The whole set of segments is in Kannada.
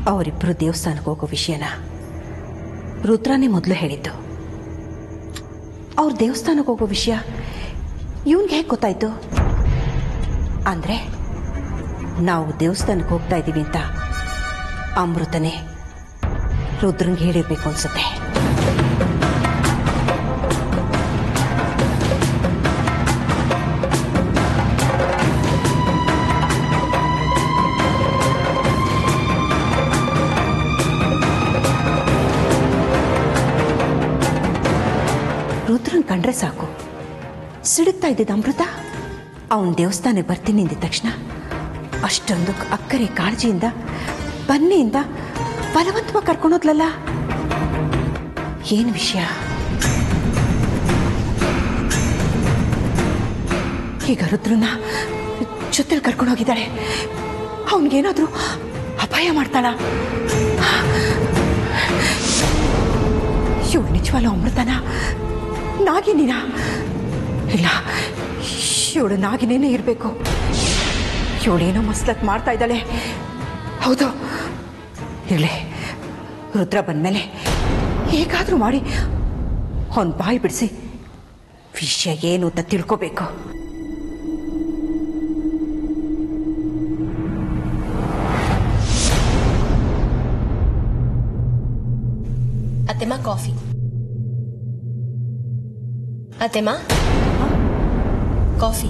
ಅವರಿಬ್ಬರು ದೇವಸ್ಥಾನಕ್ಕೆ ಹೋಗೋ ವಿಷಯನ ರುದ್ರನೇ ಮೊದಲು ಹೇಳಿದ್ದು ಅವ್ರು ದೇವಸ್ಥಾನಕ್ಕೆ ಹೋಗೋ ವಿಷಯ ಇವನ್ಗೆ ಹೇಗೆ ಗೊತ್ತಾಯ್ತು ಅಂದರೆ ನಾವು ದೇವಸ್ಥಾನಕ್ಕೆ ಹೋಗ್ತಾ ಇದ್ದೀವಿ ಅಂತ ಅಮೃತನೇ ರುದ್ರಂಗೆ ಹೇಳಿರ್ಬೇಕು ಅನ್ಸುತ್ತೆ ರುದ್ರನ್ ಕಂಡ್ರೆ ಸಾಕು ಸಿಡುತ್ತಾ ಇದ್ದಿದ್ದ ಅಮೃತ ಅವನ ದೇವಸ್ಥಾನಕ್ಕೆ ಬರ್ತೀನಿ ಅಂದಿದ ತಕ್ಷಣ ಅಷ್ಟೊಂದು ಅಕ್ಕರೆ ಕಾಳಜಿಯಿಂದ ಬನ್ನಿಯಿಂದ ಬಲವಂತವಾಗಿ ಕರ್ಕೊಂಡೋದ್ಲಲ್ಲ ಏನು ವಿಷಯ ಈಗ ರುದ್ರನ ಜೊತೆಲಿ ಕರ್ಕೊಂಡೋಗಿದ್ದಾಳೆ ಅವನಿಗೇನಾದರೂ ಅಪಾಯ ಮಾಡ್ತಾಳ ಇವಳು ನಿಜವಾಗ್ಲೂ ಅಮೃತನ ನಾಗಿನಿನ ಇಲ್ಲ ಇವಳು ನಾಗಿನೇನೇ ಇರಬೇಕು ಇವಳೇನೋ ಮಸ್ಲತ್ ಮಾಡ್ತಾ ಇದ್ದಾಳೆ ಹೌದು ಇರಲಿ ರುದ್ರ ಬಂದಮೇಲೆ ಹೇಗಾದರೂ ಮಾಡಿ ಅವನ ಬಾಯಿ ಬಿಡಿಸಿ ವಿಷಯ ಏನು ಅಂತ ತಿಳ್ಕೋಬೇಕು ಅತ್ತೆಮ್ಮ ಕಾಫಿ ಅತ್ತೆಮ್ಮ ಕಾಫಿ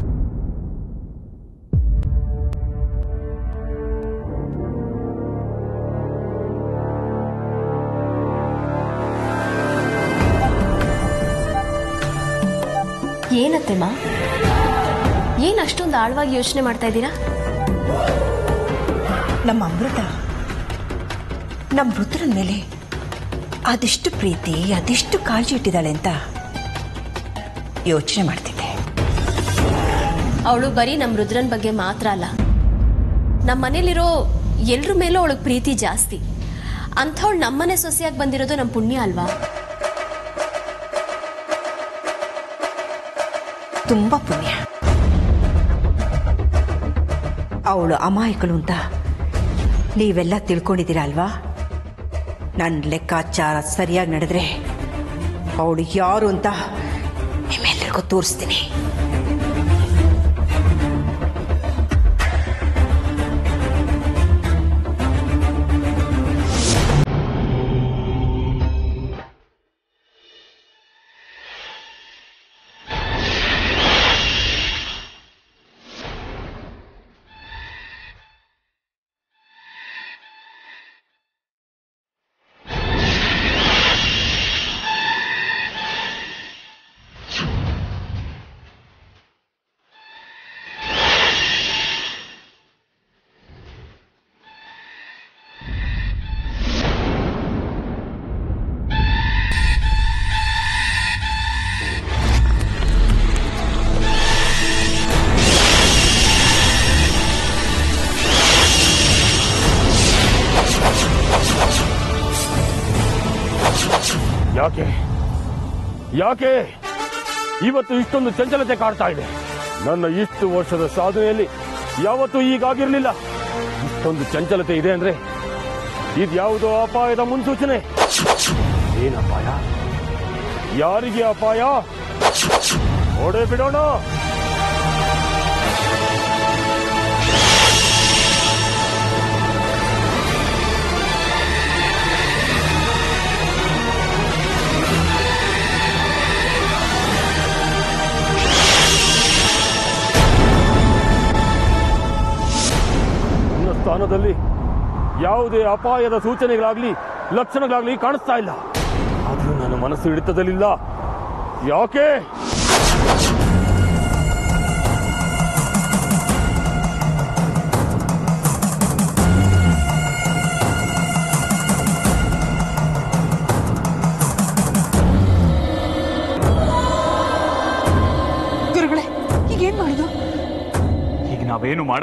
ಏನತ್ತೆಮ್ಮ ಏನ್ ಅಷ್ಟೊಂದು ಆಳವಾಗಿ ಯೋಚನೆ ಮಾಡ್ತಾ ಇದ್ದೀರಾ ನಮ್ಮ ಅಮೃತ ನಮ್ಮ ರುದ್ರನ ಮೇಲೆ ಅದೆಷ್ಟು ಪ್ರೀತಿ ಅದೆಷ್ಟು ಕಾಳಜಿ ಇಟ್ಟಿದ್ದಾಳೆ ಅಂತ ಯೋಚನೆ ಮಾಡ್ತಿದ್ದೆ ಅವಳು ಬರೀ ನಮ್ಮ ರುದ್ರನ್ ಬಗ್ಗೆ ಮಾತ್ರ ಅಲ್ಲ ನಮ್ಮ ಮನೇಲಿರೋ ಎಲ್ರ ಮೇಲೂ ಅವಳಿಗೆ ಪ್ರೀತಿ ಜಾಸ್ತಿ ಅಂಥವಳು ನಮ್ಮನೆ ಸೊಸೆಯಾಗಿ ಬಂದಿರೋದು ನಮ್ಮ ಪುಣ್ಯ ಅಲ್ವಾ ತುಂಬ ಪುಣ್ಯ ಅವಳು ಅಮಾಯಕಳು ಅಂತ ನೀವೆಲ್ಲ ತಿಳ್ಕೊಂಡಿದ್ದೀರಾ ಅಲ್ವಾ ನನ್ನ ಲೆಕ್ಕಾಚಾರ ಸರಿಯಾಗಿ ನಡೆದ್ರೆ ಅವಳು ಯಾರು ಅಂತ ನಿಮ್ಮೆಲ್ಲರಿಗೂ ತೋರಿಸ್ತೀನಿ ಯಾಕೆ ಯಾಕೆ ಇವತ್ತು ಇಷ್ಟೊಂದು ಚಂಚಲತೆ ಕಾಡ್ತಾ ಇದೆ ನನ್ನ ಇಷ್ಟು ವರ್ಷದ ಸಾಧನೆಯಲ್ಲಿ ಯಾವತ್ತೂ ಹೀಗಾಗಿರ್ಲಿಲ್ಲ ಇಷ್ಟೊಂದು ಚಂಚಲತೆ ಇದೆ ಅಂದ್ರೆ ಇದ್ಯಾವುದೋ ಅಪಾಯದ ಮುನ್ಸೂಚನೆ ಏನ್ ಅಪಾಯ ಯಾರಿಗೆ ಅಪಾಯ ಓಡೇ ಬಿಡೋಣ ನನ್ನ ಸ್ಥಾನದಲ್ಲಿ ಯಾವುದೇ ಅಪಾಯದ ಸೂಚನೆಗಳಾಗ್ಲಿ ಲಕ್ಷಣಗಳಾಗ್ಲಿ ಕಾಣಿಸ್ತಾ ಇಲ್ಲ ಆದ್ರೂ ನನ್ನ ಮನಸ್ಸು ಹಿಡಿತದಲ್ಲಿಲ್ಲ ಯಾಕೆ ಗುರುಗಳೇ ಈಗೇನು ಮಾಡೋದು ಈಗ ನಾವೇನು ಮಾಡ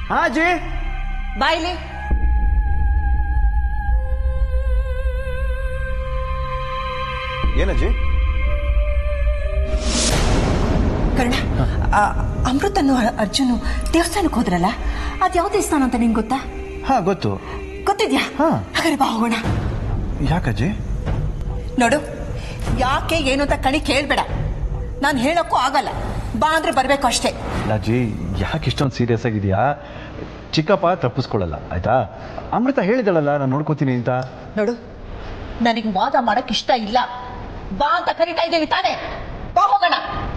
ಹಾ ಅಜ್ಜಿ ಬಾಯ್ಲಿ ಏನಜ್ಜಿ ಕರ್ಣ ಆ, ಅಮೃತನು ಅ- ಅರ್ಜುನು ದೇವಸ್ಥಾನಕ್ಕೆ ಹೋದ್ರಲ್ಲ ಅದು ಯಾವ ದೇವಸ್ಥಾನ ಅಂತ ನಿಂಗೆ ಗೊತ್ತಾ ಹಾ ಗೊತ್ತು ಗೊತ್ತಿದ್ಯಾ ಹಾ. ಹಾಗಾದ್ರೆ ಬಾ ಹೋಗೋಣ ಯಾಕಜ್ಜಿ ನೋಡು ಯಾಕೆ ಏನು ಅಂತ ಕಣಿ ಕೇಳ್ಬೇಡ ನಾನು ಹೇಳಕ್ಕೂ ಆಗಲ್ಲ ಬಾ ಅಂದ್ರೆ ಬರ್ಬೇಕು ಅಷ್ಟೇ ಅಜ್ಜಿ ಯಾಕೆ ಇಷ್ಟೊಂದು ಸೀರಿಯಸ್ ಆಗಿದೆಯಾ ಚಿಕ್ಕಪ್ಪ ತಪ್ಪಿಸ್ಕೊಳ್ಳಲ್ಲ ಆಯ್ತಾ ಅಮೃತ ಹೇಳಿದಳಲ್ಲ ನಾನು ನೋಡ್ಕೋತೀನಿ ಅಂತ ನೋಡು ನನಗೆ ವಾದ ಮಾಡಕ್ ಇಷ್ಟ ಇಲ್ಲ ಬಾ ಅಂತ ಕರಿತಾ ಇದ್ದೇವೆ ತಾನೇ ಬಾ ಹೋಗೋಣ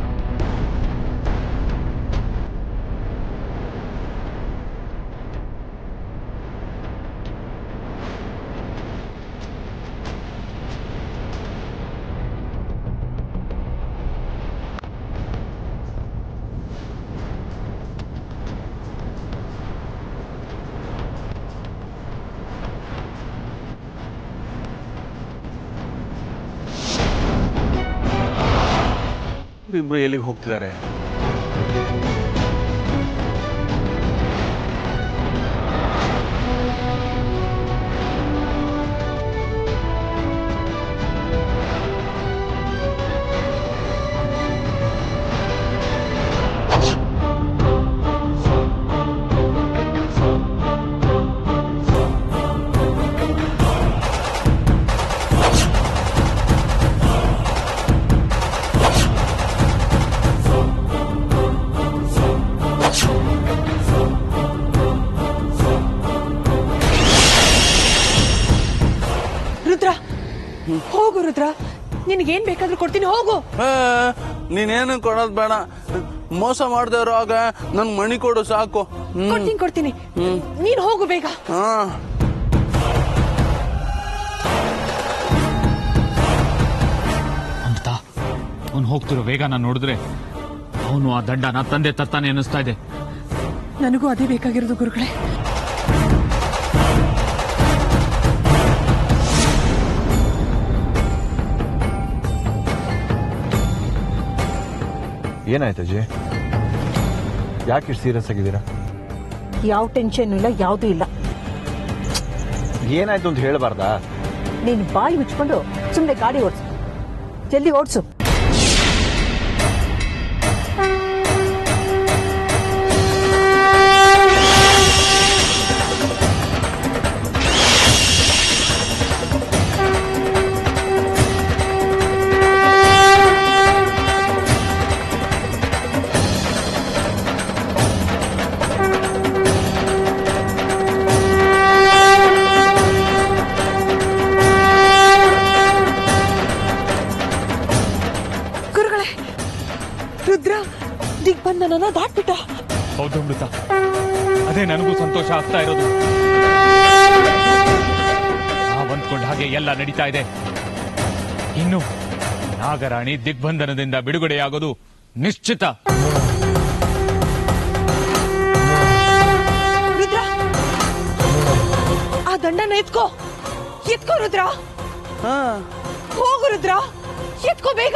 ಇಬ್ರು ಎಲ್ಲಿಗೆ ಹೋಗ್ತಿದ್ದಾರೆ ರುದ್ರ ಹೋಗು ರುದ್ರ ನಿನಗೇನ್ ಬೇಕಾದ್ರೂ ಕೊಡ್ತೀನಿ ಹೋಗು ಏ, ನೀನೇನು ಕೊಡೋದ್ ಬೇಡ ಮೋಸ ಮಾಡ್ದೇವ್ರು ಆಗ ನನ್ ಮಣಿ ಕೊಡು ಸಾಕು ಹ್ಮ್ ಕೊಡ್ತೀನಿ ಕೊಡ್ತೀನಿ ನೀನ್ ಹೋಗು ಬೇಗ ಹಾ ಅಮೃತ ಅವ್ನು ಹೋಗ್ತಿರೋ ವೇಗನ ನೋಡಿದ್ರೆ ಅವನು ಆ ದಂಡನ ತಂದೆ ತತ್ತಾನೆ ಅನ್ನಿಸ್ತಾ ಇದೆ ನನಗೂ ಅದೇ ಬೇಕಾಗಿರೋದು ಗುರುಗಳೇ ಏನಾಯ್ತು ಅಜ್ಜಿ ಯಾಕೆ ಇಷ್ಟು ಸೀರಿಯಸ್ ಆಗಿದ್ದೀರಾ ಯಾವ ಟೆನ್ಷನ್ ಇಲ್ಲ ಯಾವುದೂ ಇಲ್ಲ ಏನಾಯ್ತು ಅಂತ ಹೇಳಬಾರ್ದಾ ನೀನು ಬಾಯಿ ಮುಚ್ಕೊಂಡು ಸುಮ್ಮನೆ ಗಾಡಿ ಓಡಿಸು ಜಲ್ದಿ ಓಡಿಸು ಗುರುಗಳೇ ರುದ್ರ ದಿಗ್ಬಂಧನನ ದಾಟ್ಬಿಟ್ಟ ಹೌದು ಅಮೃತ ಅದೇ ನನಗೂ ಸಂತೋಷ ಆಗ್ತಾ ಇರೋದು ನಾವ್ ಅಂದ್ಕೊಂಡ ಹಾಗೆ ಎಲ್ಲ ನಡೀತಾ ಇದೆ ಇನ್ನು ನಾಗರಾಣಿ ದಿಗ್ಬಂಧನದಿಂದ ಬಿಡುಗಡೆಯಾಗೋದು ನಿಶ್ಚಿತ ರುದ್ರ ಆ ದಂಡನ ಎತ್ಕೋ ಎತ್ಕೋ ರುದ್ರ ಹಾ ಹೋಗು ರುದ್ರ ಎತ್ಕೋ ಬೇಗ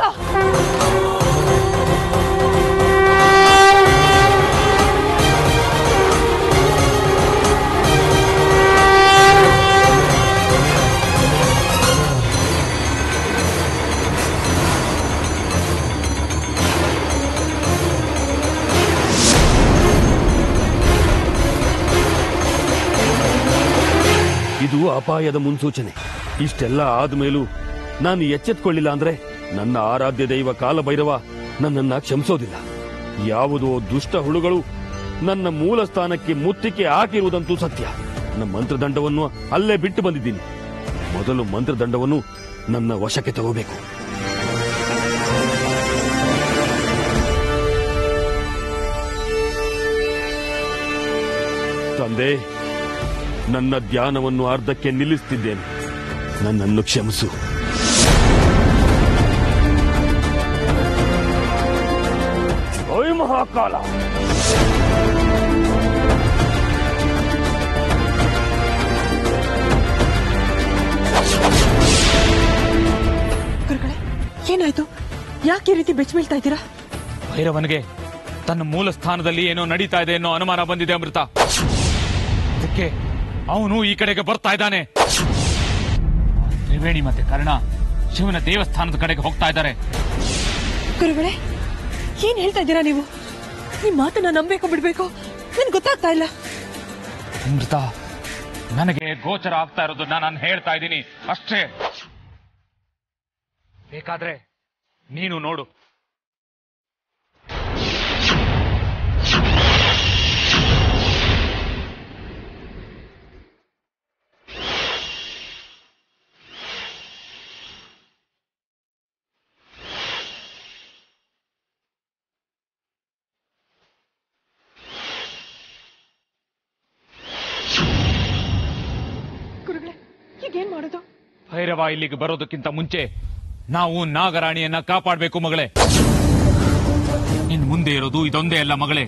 ಇದು ಅಪಾಯದ ಮುನ್ಸೂಚನೆ ಇಷ್ಟೆಲ್ಲ ಆದ್ಮೇಲೂ ನಾನು ಎಚ್ಚೆತ್ಕೊಳ್ಳಿಲ್ಲ ಅಂದ್ರೆ ನನ್ನ ಆರಾಧ್ಯ ದೈವ ಕಾಲಭೈರವ ನನ್ನನ್ನ ಕ್ಷಮಿಸೋದಿಲ್ಲ ಯಾವುದೋ ದುಷ್ಟ ಹುಳುಗಳು ನನ್ನ ಮೂಲ ಸ್ಥಾನಕ್ಕೆ ಮುತ್ತಿಗೆ ಹಾಕಿರುವುದಂತೂ ಸತ್ಯ ನನ್ನ ಮಂತ್ರದಂಡವನ್ನು ಅಲ್ಲೇ ಬಿಟ್ಟು ಬಂದಿದ್ದೀನಿ ಮೊದಲು ಮಂತ್ರದಂಡವನ್ನು ನನ್ನ ವಶಕ್ಕೆ ತಗೋಬೇಕು ತಂದೆ ನನ್ನ ಧ್ಯಾನವನ್ನು ಅರ್ಧಕ್ಕೆ ನಿಲ್ಲಿಸುತ್ತಿದ್ದೇನೆ ನನ್ನನ್ನು ಕ್ಷಮಿಸು ಓಯ್ ಮಹಾಕಾಲ ಗುರುಗಳೇ ಏನಾಯ್ತು ಯಾಕೆ ಈ ರೀತಿ ಬೆಚ್ಚ ಬೀಳ್ತಾ ಇದ್ದೀರಾ ಭೈರವನಿಗೆ ತನ್ನ ಮೂಲ ಸ್ಥಾನದಲ್ಲಿ ಏನೋ ನಡೀತಾ ಇದೆ ಅನ್ನೋ ಅನುಮಾನ ಬಂದಿದೆ ಅಮೃತ ಅದಕ್ಕೆ ಅವನು ಈ ಕಡೆಗೆ ಬರ್ತಾ ಇದ್ದಾನೆ ತ್ರಿವೇಣಿ ಮತ್ತೆ ಕರ್ಣ ಶಿವನ ದೇವಸ್ಥಾನದ ಕಡೆಗೆ ಹೋಗ್ತಾ ಇದ್ದಾರೆ ಗುರುಗಳೇ ಏನ್ ಹೇಳ್ತಾ ಇದ್ದೀರಾ ನೀವು ನಿಮ್ ಮಾತನ್ನ ನಂಬೇಕು ಬಿಡ್ಬೇಕು ನನ್ಗೆ ಗೊತ್ತಾಗ್ತಾ ಇಲ್ಲ ಅಮೃತ ನನಗೆ ಗೋಚರ ಆಗ್ತಾ ಇರೋದನ್ನ ನಾನು ಹೇಳ್ತಾ ಇದ್ದೀನಿ ಅಷ್ಟೇ ಬೇಕಾದ್ರೆ ನೀನು ನೋಡು ಗುರುಗಳೇ ಈಗೇನ್ ಮಾಡೋದು ಭೈರವ ಇಲ್ಲಿಗೆ ಬರೋದಕ್ಕಿಂತ ಮುಂಚೆ ನಾವು ನಾಗರಾಣಿಯನ್ನ ಕಾಪಾಡಬೇಕು ಮಗಳೇ ಇನ್ ಮುಂದೆ ಇರೋದು ಇದೊಂದೇ ಅಲ್ಲ ಮಗಳೇ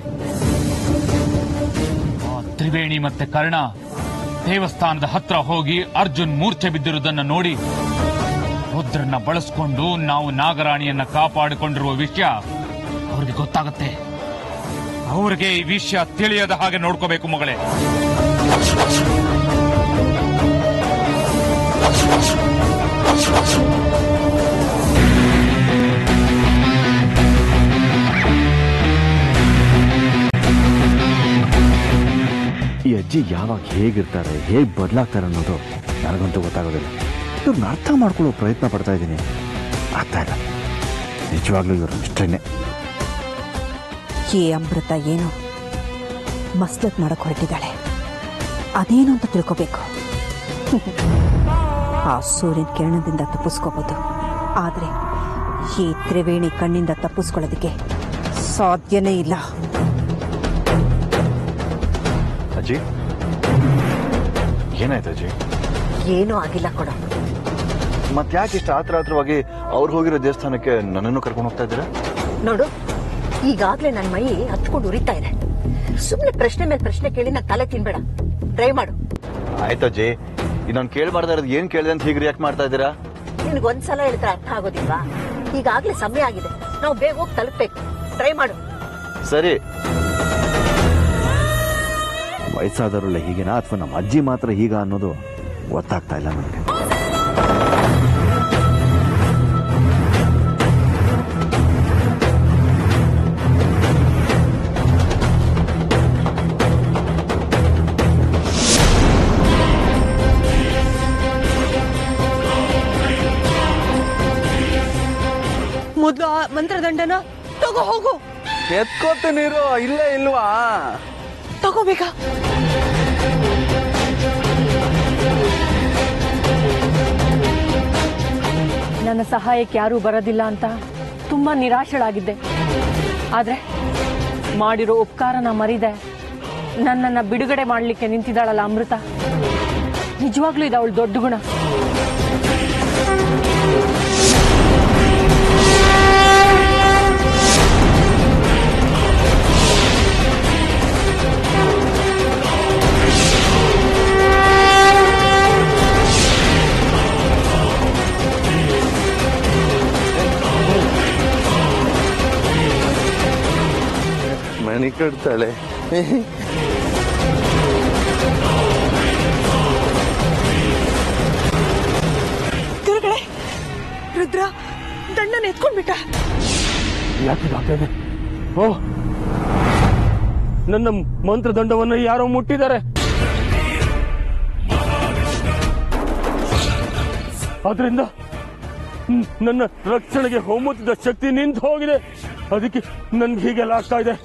ಆ ತ್ರಿವೇಣಿ ಮತ್ತೆ ಕರ್ಣ ದೇವಸ್ಥಾನದ ಹತ್ರ ಹೋಗಿ ಅರ್ಜುನ್ ಮೂರ್ಛೆ ಬಿದ್ದಿರುವುದನ್ನ ನೋಡಿ ರುದ್ರನ್ನ ಬಳಸ್ಕೊಂಡು ನಾವು ನಾಗರಾಣಿಯನ್ನ ಕಾಪಾಡಿಕೊಂಡಿರುವ ವಿಷಯ ಅವ್ರಿಗೆ ಗೊತ್ತಾಗುತ್ತೆ ಅವ್ರಿಗೆ ಈ ವಿಷಯ ತಿಳಿಯದ ಹಾಗೆ ನೋಡ್ಕೋಬೇಕು ಮಗಳೇ ಈ ಅಜ್ಜಿ ಯಾವಾಗ ಹೇಗಿರ್ತಾರೆ ಹೇಗೆ ಬದಲಾಗ್ತಾರೆ ಅನ್ನೋದು ನನಗಂತೂ ಗೊತ್ತಾಗೋದಿಲ್ಲ ಇವ್ರನ್ನ ಅರ್ಥ ಮಾಡ್ಕೊಳ್ಳೋ ಪ್ರಯತ್ನ ಪಡ್ತಾ ಇದ್ದೀನಿ ಆಗ್ತಾ ಇಲ್ಲ ನಿಜವಾಗ್ಲೂ ಇವರು ಇಷ್ಟೇನೆ ಈ ಅಮೃತ ಏನೋ ಮಸ್ಲತ್ ಮಾಡಕ್ ಹೊರಟಿದ್ದಾಳೆ ಅದೇನು ಅಂತ ತಿಳ್ಕೋಬೇಕು ಆ ಸೂರ್ಯನ ಕಿರಣದಿಂದ ತಪ್ಪಿಸ್ಕೋಬಹುದು ಆದ್ರೆ ಈ ತ್ರಿವೇಣಿ ಕಣ್ಣಿಂದ ತಪ್ಪಿಸ್ಕೊಳ್ಳೋದಕ್ಕೆ ಸಾಧ್ಯನೇ ಇಲ್ಲ ಅಜ್ಜಿ ಏನಾಯ್ತು ಅಜ್ಜಿ ಏನೂ ಆಗಿಲ್ಲ ಕೊಡ ಮತ್ತೆ ಯಾಕೆ ಇಷ್ಟು ಆತರ ಆತ್ರವಾಗಿ ಅವ್ರು ಹೋಗಿರೋ ದೇವಸ್ಥಾನಕ್ಕೆ ನನ್ನನ್ನು ಕರ್ಕೊಂಡು ಹೋಗ್ತಾ ಇದ್ದೀರಾ ನೋಡು ಈಗಾಗ್ಲೇ ನನ್ನ ಮೈ ಹತ್ಕೊಂಡು ಉರಿತಾ ಇದೆ ಸುಮ್ನೆ ಪ್ರಶ್ನೆ ಮೇಲೆ ಪ್ರಶ್ನೆ ಕೇಳಿ ನಾನು ತಲೆ ತಿನ್ಬೇಡ ಡ್ರೈವ್ ಮಾಡು ಆಯ್ತು ಅಜ್ಜಿ ಇನ್ನೊಂದು ಕೇಳ್ಬಾರ್ದ ಇರೋದು ಏನ್ ಕೇಳಿದೆ ಅಂತ ಹೀಗೆ ರಿಯಾಕ್ಟ್ ಮಾಡ್ತಾ ಇದ್ದೀರಾ ನಿನ್ಗೆ ಒಂದ್ಸಲ ಹೇಳಿದ್ರೆ ಅರ್ಥ ಆಗೋದಿಲ್ವಾ ಈಗಾಗ್ಲೇ ಸಮಯ ಆಗಿದೆ ನಾವು ಬೇಗ ಹೋಗಿ ತಲುಪಬೇಕು ಟ್ರೈ ಮಾಡು ಸರಿ ವಯಸ್ಸಾದವರಲ್ಲ ಹೀಗೇನಾ ಅಥವಾ ನಮ್ಮ ಅಜ್ಜಿ ಮಾತ್ರ ಹೀಗ ಅನ್ನೋದು ಗೊತ್ತಾಗ್ತಾ ಇಲ್ಲ ನನಗೆ ಮೊದ್ಲು ಆ ಮಂತ್ರದಂಡನ ತಗೋ ಹೋಗು ಎತ್ಕೋತೀನಿರು ಇಲ್ಲೇ ಇಲ್ವಾ ತಗೋಬೇಕ ನನ್ನ ಸಹಾಯಕ್ಕೆ ಯಾರೂ ಬರೋದಿಲ್ಲ ಅಂತ ತುಂಬಾ ನಿರಾಶಳಾಗಿದ್ದೆ ಆದ್ರೆ ಮಾಡಿರೋ ಉಪಕಾರನ ಮರಿದೆ ನನ್ನನ್ನ ಬಿಡುಗಡೆ ಮಾಡಲಿಕ್ಕೆ ನಿಂತಿದ್ದಾಳಲ್ಲ ಅಮೃತ ನಿಜವಾಗ್ಲೂ ಇದು ಅವಳು ದೊಡ್ಡ ಗುಣ ಮಣಿ ಕಟ್ತಾಳೆ ಗುರುಗಳೇ ರುದ್ರ ದಂಡನ ಎತ್ಕೊಂಡ್ಬಿಟ್ಟ ಯಾಕೆ ಆಗ್ತಾಯಿದೆ ಓ ನನ್ನ ಮಂತ್ರದಂಡವನ್ನು ಯಾರೋ ಮುಟ್ಟಿದ್ದಾರೆ ಆದ್ರಿಂದ ನ್- ನನ್ನ ರಕ್ಷಣೆಗೆ ಹೋಮುತ್ತಿದ್ದ ಶಕ್ತಿ ನಿಂತು ಹೋಗಿದೆ ಅದಕ್ಕೆ ನನ್ಗೆ ಹೀಗೆಲ್ಲ ಆಗ್ತಾ ಇದೆ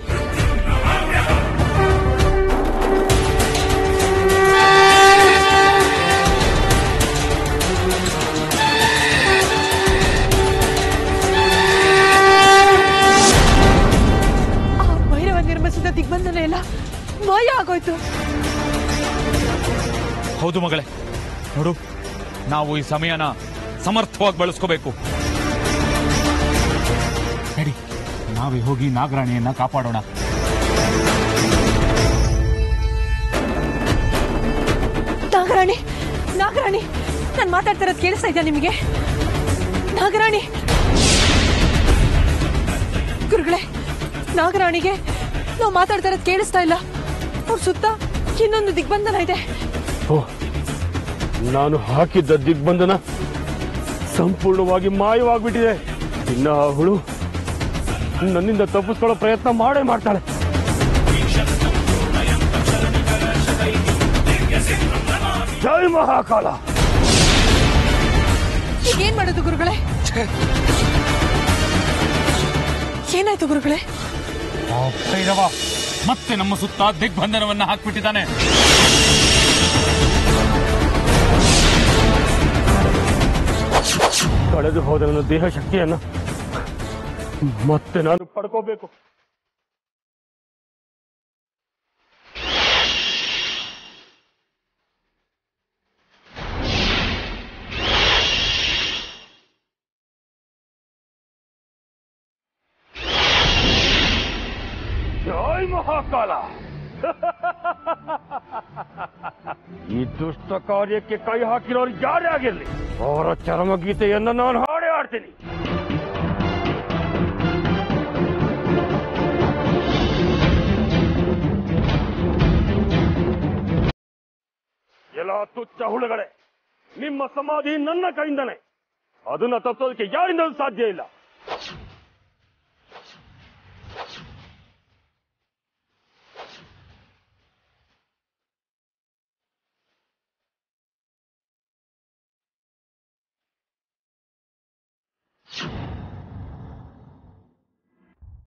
ಆ ಭೈರವ ನಿರ್ಮಿಸಿದ ದಿಗ್ಬಂಧನ ಎಲ್ಲ ಮಾಯ ಆಗೋಯ್ತು ಹೌದು ಮಗಳೇ ನೋಡು ನಾವು ಈ ಸಮಯನ ಸಮರ್ಥವಾಗಿ ಬಳಸ್ಕೋಬೇಕು ನಡಿ ನಾವೇ ಹೋಗಿ ನಾಗರಾಣಿಯನ್ನ ಕಾಪಾಡೋಣ ನಾಗರಾಣಿ ನಾಗರಾಣಿ ನಾನು ಮಾತಾಡ್ತಾ ಇರೋದು ಕೇಳಿಸ್ತಾ ಇದೆಯಾ ನಿಮಗೆ ನಾಗರಾಣಿ ಗುರುಗಳೇ ನಾಗರಾಣಿಗೆ ನಾವು ಮಾತಾಡ್ತಾ ಇರೋದು ಕೇಳಿಸ್ತಾ ಇಲ್ಲ ಅವ್ರ ಸುತ್ತ ಇನ್ನೊಂದು ದಿಗ್ಬಂಧನ ಇದೆ ಓ ನಾನು ಹಾಕಿದ್ದ ದಿಗ್ಬಂಧನ ಸಂಪೂರ್ಣವಾಗಿ ಮಾಯವಾಗ್ಬಿಟ್ಟಿದೆ ಇನ್ನ ಆ ಹುಳು ನನ್ನಿಂದ ತಪ್ಪಿಸ್ಕೊಳ್ಳೋ ಪ್ರಯತ್ನ ಮಾಡೇ ಮಾಡ್ತಾಳೆ ಜೈ ಮಹಾಕಾಲ ಈಗ ಏನ್ ಮಾಡೋದು ಗುರುಗಳೇ ಏನಾಯ್ತು ಗುರುಗಳೇ ಆ ಭೈರವ ಮತ್ತೆ ನಮ್ಮ ಸುತ್ತ ದಿಗ್ಬಂಧನವನ್ನ ಹಾಕ್ಬಿಟ್ಟಿದ್ದಾನೆ ಕಳೆದು ಹೋದ ನನ್ನ ದೇಹ ಶಕ್ತಿಯನ್ನ ಮತ್ತೆ ನಾನು ಪಡ್ಕೋಬೇಕು ಜೈ ಮಹಾಕಾಲ ಈ ದುಷ್ಟ ಕಾರ್ಯಕ್ಕೆ ಕೈ ಹಾಕಿರೋರು ಯಾರೇ ಆಗಿರಲಿ ಅವರ ಚರಮಗೀತೆಯನ್ನ ನಾನು ಹಾಡೇ ಆಡ್ತೀನಿ ಎಲ್ಲ ತುಚ್ಚ ಹುಳುಗಳೇ ನಿಮ್ಮ ಸಮಾಧಿ ನನ್ನ ಕೈಯಿಂದನೇ ಅದನ್ನ ತಪ್ಪೋದಕ್ಕೆ ಯಾರಿಂದಲೂ ಸಾಧ್ಯ ಇಲ್ಲ